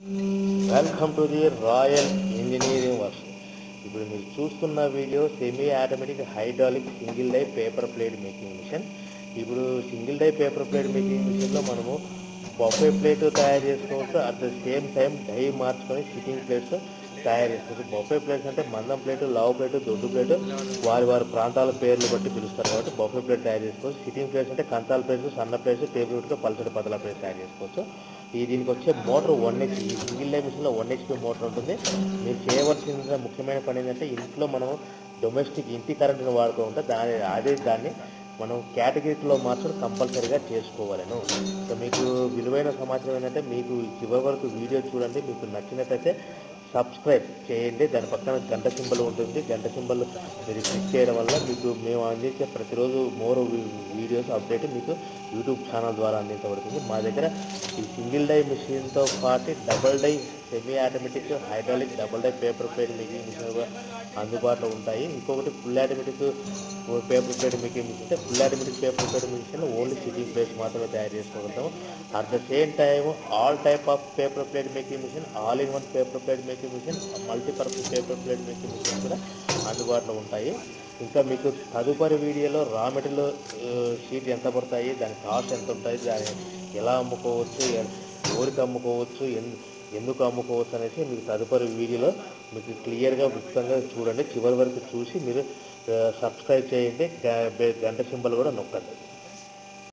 welcome to the royal engineering works ఇప్పుడు మీరు చూస్తున్న video semi automatic hydraulic single die paper plate making machine ఇప్పుడు single die paper plate making మిషన్లో మనము buffet plate తయారు చేసుకోవచ్చు at the same time die మార్చుకొని sitting plates తయారు చేసుకోవచ్చు బొఫే ప్లేట్స్ అంటే మందం ప్లేటు లావు ప్లేటు దొడ్డు ప్లేటు వారి వారి ప్రాంతాల పేర్లు బట్టి పిలుస్తారు కాబట్టి బొఫే ప్లేట్ తయారు చేసుకోవచ్చు సిట్టింగ్ ప్లేట్స్ అంటే కంచాల ప్లేట్స్ సన్న ప్లేట్స్ టేబుల్ వుడ్గా పల్చడి పతల ప్లేట్స్ తయారు చేసుకోవచ్చు ఈ దీనికి వచ్చే మోటార్ వన్ హెచ్పి ఈ సింగిల్ లైన్ మిషన్లో వన్ హెచ్పి మోటార్ ఉంటుంది మీరు చేయవలసిన ముఖ్యమైన పని ఏంటంటే ఇంట్లో మనం డొమెస్టిక్ ఇంటి కరెంటును వాడుతూ ఉంటే దాని అదే దాన్ని మనం కేటగిరీలో మార్చడం కంపల్సరీగా చేసుకోవాలను సో మీకు విలువైన సమాచారం ఏంటంటే మీకు చివరి వరకు వీడియో చూడండి మీకు నచ్చినట్లయితే సబ్స్క్రైబ్ చేయండి దాని పక్కన గంట సింబల్ ఉంటుంది గంట సింబల్ మీరు క్లిక్ చేయడం వల్ల మీకు మేము అందించే ప్రతిరోజు మోర్ వీడియోస్ అప్డేట్ మీకు యూట్యూబ్ ఛానల్ ద్వారా అందించబడుతుంది మా దగ్గర ఈ సింగిల్ డై మిషన్తో పాటు double die semi automatic hydraulic double die paper plate making machine కూడా అందుబాటులో ఉంటాయి ఇంకొకటి full automatic paper plate making machine అంటే full automatic paper plate machine only sitting plates మాత్రమే తయారు చేసుకోగలుగుతాము at the same time all type of paper plate making machine all in one paper plate making machine multipurpose paper plate making machine కూడా అందుబాటులో ఉంటాయి ఇంకా మీకు తదుపరి వీడియోలో రా మెటీరియల్ షీట్ ఎంత పడతాయి దాని కాస్ట్ ఎంత ఉంటుంది దాన్ని ఎలా అమ్ముకోవచ్చు ఎ- ఎవరికి అమ్ముకోవచ్చు ఎన్- ఎందుకు అమ్ముకోవచ్చు అనేసి మీకు తదుపరి వీడియోలో మీకు క్లియర్గా విపుతంగా చూడండి చివరి వరకు చూసి మీరు సబ్స్క్రైబ్ చేయండి గ- గంట సింబల్ కూడా నొక్కండి